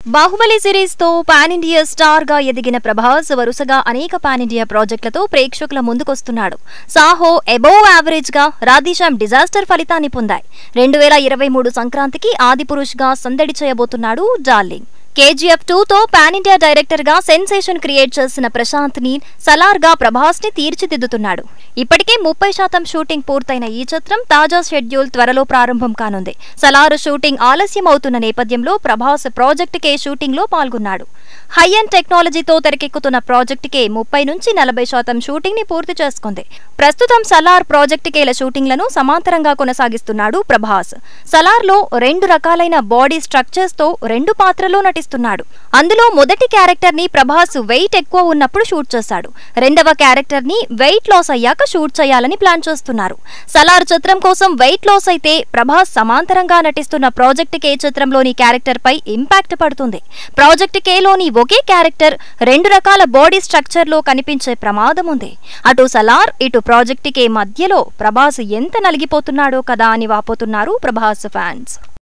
Baahubali series తో pan India star గా ఎదిగిన ప్రభాస్ వరుసగా అనేక పాన్ ఇండియా ప్రాజెక్టులతో ప్రేక్షకుల ముందుకొస్తున్నాడు సాహో ఎబోవ్ యావరేజ్ గా రాధేశ్యామ్ డిజాస్టర్ ఫలితాన్ని పొందాయి రెండు వేల ఇరవై మూడు సంక్రాంతికి ఆదిపురుష్ గా సందడి చేయబోతున్నాడు డార్లింగ్ కేజీఎఫ్ టూ తో పాన్ ఇండియా డైరెక్టర్ గా సెన్సేషన్ క్రియేట్ చేసిన ప్రశాంత్ ని సలార్ గా ప్రభాస్ ని తీర్చిదిద్దుతున్నాడు ఇప్పటికే ముప్పై శాతం షూటింగ్ పూర్తయిన ఈ చిత్రం తాజా షెడ్యూల్ త్వరలో ప్రారంభం కానుంది సలార్ షూటింగ్ ఆలస్యం అవుతున్న నేపథ్యంలో ప్రభాస్ ప్రాజెక్ట్ కే షూటింగ్ లో పాల్గొన్నాడు హై అండ్ టెక్నాలజీతో తెరకెక్కుతున్న ప్రాజెక్ట్ కే ముప్పై నుంచి నలభై శాతం షూటింగ్ ని పూర్తి చేసుకుంది ప్రస్తుతం సలార్ ప్రాజెక్ట్ కేల షూటింగ్లను సమాంతరంగా కొనసాగిస్తున్నాడు ప్రభాస్ సలార్ లో రెండు రకాలైన బాడీ స్ట్రక్చర్స్ తో రెండు పాత్రలో నటిస్తున్నాడు అందులో మొదటి క్యారెక్టర్ ని ప్రభాస్ వెయిట్ ఎక్కువ ఉన్నప్పుడు షూట్ చేశాడు రెండవ క్యారెక్టర్ ని వెయిట్ లాస్ అయ్యాక షూట్ చేయాలని ప్లాన్ చేస్తున్నారు సలార్ చిత్రం కోసం వెయిట్ లాస్ అయితే ప్రభాస్ సమాంతరంగా నటిస్తున్న ప్రాజెక్ట్ కే చిత్రంలోని క్యారెక్టర్ పై ఇంపాక్ట్ పడుతుంది ప్రాజెక్ట్ కేలోని ఒకే క్యారెక్టర్ రెండు రకాల బాడీ స్ట్రక్చర్ లో కనిపించే ప్రమాదం ఉంది అటు సలార్ ఇటు ప్రాజెక్ట్ కే మధ్యలో ప్రభాస్ ఎంత నలిగిపోతున్నాడో కదా అని వాపోతున్నారు ప్రభాస్ ఫ్యాన్స్